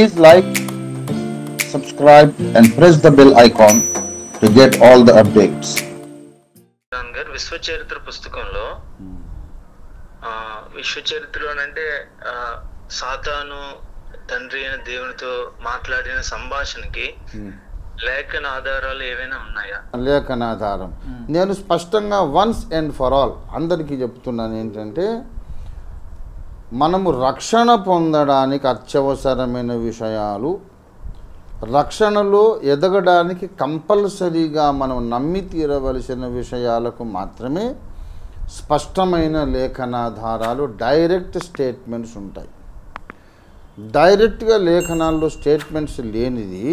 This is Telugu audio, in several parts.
Please like, subscribe, and press the bell icon to get all the updates. Ram గారు విశ్వ చరిత్ర పుస్తకంలో ఆ, విశ్వ చరిత్ర అంటే ఆ, సాతాను తండ్రి అయిన దేవునితో మాట్లాడిన సంభాషణకి లేఖన ఆధారాలు ఏవైనా ఉన్నాయా లేఖనాధారం నేను స్పష్టంగా వన్స్ అండ్ ఫర్ ఆల్ అందరికీ చెప్తున్నాను ఏంటంటే మనము రక్షణ పొందడానికి అత్యవసరమైన విషయాలు రక్షణలో ఎదగడానికి కంపల్సరీగా మనం నమ్మి తీరవలసిన విషయాలకు మాత్రమే స్పష్టమైన లేఖనాధారాలు డైరెక్ట్ స్టేట్మెంట్స్ ఉంటాయి డైరెక్ట్గా లేఖనాల్లో స్టేట్మెంట్స్ లేనిది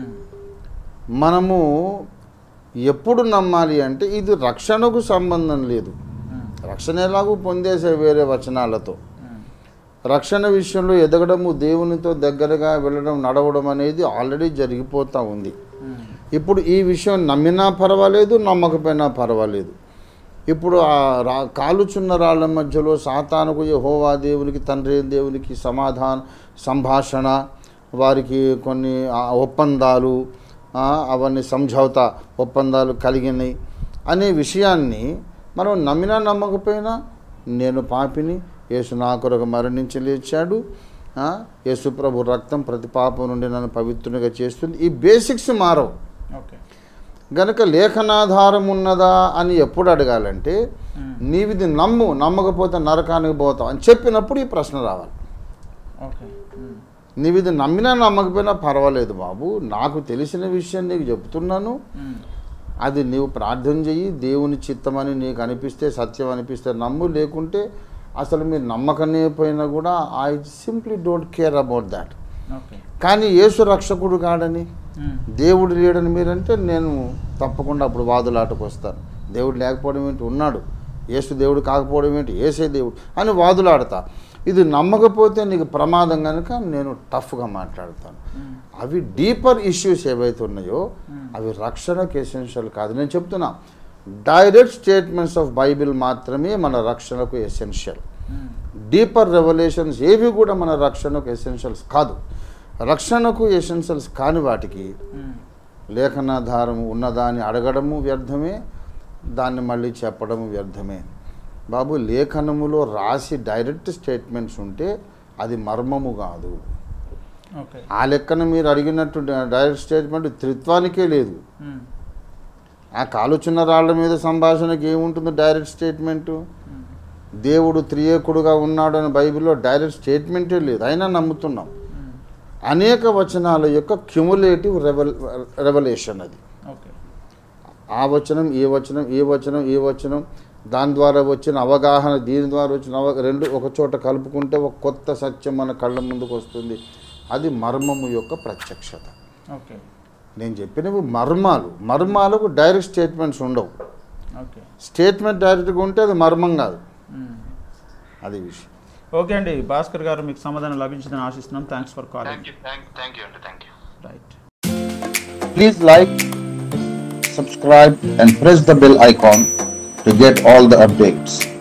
మనము ఎప్పుడు నమ్మాలి అంటే ఇది రక్షణకు సంబంధం లేదు రక్షణ ఎలాగూ పొందేసే వేరే వచనాలతో రక్షణ విషయంలో ఎదగడము దేవునితో దగ్గరగా వెళ్ళడం నడవడం అనేది ఆల్రెడీ జరిగిపోతూ ఉంది ఇప్పుడు ఈ విషయం నమ్మినా పర్వాలేదు నమ్మకపోయినా పర్వాలేదు ఇప్పుడు ఆ రా కాలుచున్న రాళ్ళ మధ్యలో సాతానుకు యెహోవా దేవునికి తండ్రి అయిన దేవునికి సమాధాన సంభాషణ వారికి కొన్ని ఆ, ఒప్పందాలు ఆ, అవన్నీ సంఝౌతా ఒప్పందాలు కలిగినాయి అనే విషయాన్ని మనం నమ్మినా నమ్మకపోయినా నేను పాపిని యేసు నా కొరకు మరణించి లేచాడు ఆ, యేసు ప్రభు రక్తం ప్రతి పాపం నుండి నన్ను పవిత్రునిగా చేస్తుంది ఈ బేసిక్స్ మారవు ఓకే గనక లేఖనాధారం ఉన్నదా అని ఎప్పుడు అడగాలంటే నీవిది నమ్ము నమ్మకపోతే నరకానికి పోతావు అని చెప్పినప్పుడు ఈ ప్రశ్న రావాలి ఓకే నీవిది నమ్మినా నమ్మకపోయినా పర్వాలేదు బాబు నాకు తెలిసిన విషయం నీకు చెప్తున్నాను అది నీవు ప్రార్థన చెయ్యి దేవుని చిత్తమని నీకు అనిపిస్తే సత్యం అనిపిస్తే నమ్ము లేకుంటే అసలు మీరు నమ్మకనే పోయినా కూడా I simply don't care about that okay కానీ యేసు రక్షకుడు కాడని దేవుడు లేడని మీరంటే నేను తప్పకుండా అప్పుడు వాదులాటకు వస్తాను దేవుడు లేకపోవడం ఏంటి ఉన్నాడు యేసు దేవుడు కాకపోవడం ఏంటి ఏసే దేవుడు అని వాదులాడతా ఇది నమ్మకపోతే నీకు ప్రమాదం కనుక నేను టఫ్గా మాట్లాడతాను అవి డీపర్ ఇష్యూస్ ఏవైతే ఉన్నాయో అవి రక్షణకు ఎసెన్షియల్ కాదు నేను చెప్తున్నా డైరెక్ట్ స్టేట్మెంట్స్ ఆఫ్ బైబిల్ మాత్రమే మన రక్షణకు ఎసెన్షియల్ డీపర్ రెవల్యూషన్స్ ఏవి కూడా మన రక్షణకు ఎసెన్షియల్స్ కాదు రక్షణకు ఎసెన్షియల్స్ కాని వాటికి లేఖనాధారం ఉన్నదాన్ని అడగడము వ్యర్థమే దాన్ని మళ్ళీ చెప్పడము వ్యర్థమే బాబు లేఖనములో రాసి డైరెక్ట్ స్టేట్మెంట్స్ ఉంటే అది మర్మము కాదు ఓకే ఆ లెక్కన మీరు అడిగినట్టు డైరెక్ట్ స్టేట్మెంట్ త్రిత్వానికే లేదు ఆ కాలుచున్న రాళ్ల మీద సంభాషణకి ఏముంటుంది డైరెక్ట్ స్టేట్మెంటు దేవుడు త్రియేకుడుగా ఉన్నాడు అని బైబిల్లో డైరెక్ట్ స్టేట్మెంటే లేదు అయినా నమ్ముతున్నాం అనేక వచనాల యొక్క క్యుములేటివ్ రెవల్ రెవల్యూషన్ అది ఓకే ఆ వచనం ఈ వచనం ఈ వచనం ఈ వచనం దాని ద్వారా వచ్చిన అవగాహన దీని ద్వారా వచ్చిన అవ రెండు ఒక చోట కలుపుకుంటే ఒక కొత్త సత్యం మన కళ్ళ ముందుకు వస్తుంది అది మర్మము యొక్క ప్రత్యక్షత ఓకే నేను చెప్పినవి మర్మాలు మర్మాలకు డైరెక్ట్ స్టేట్మెంట్స్ ఉండవు ఓకే స్టేట్మెంట్ డైరెక్ట్గా ఉంటే అది మర్మం కాదు అది విషయం ఓకే అండి భాస్కర్ గారు మీకు సమాధానం లభించిందని ఆశిస్తున్నాం thanks for calling thank you thank thank you అండి thank you right Please like, subscribe, and press the bell icon to get all the updates.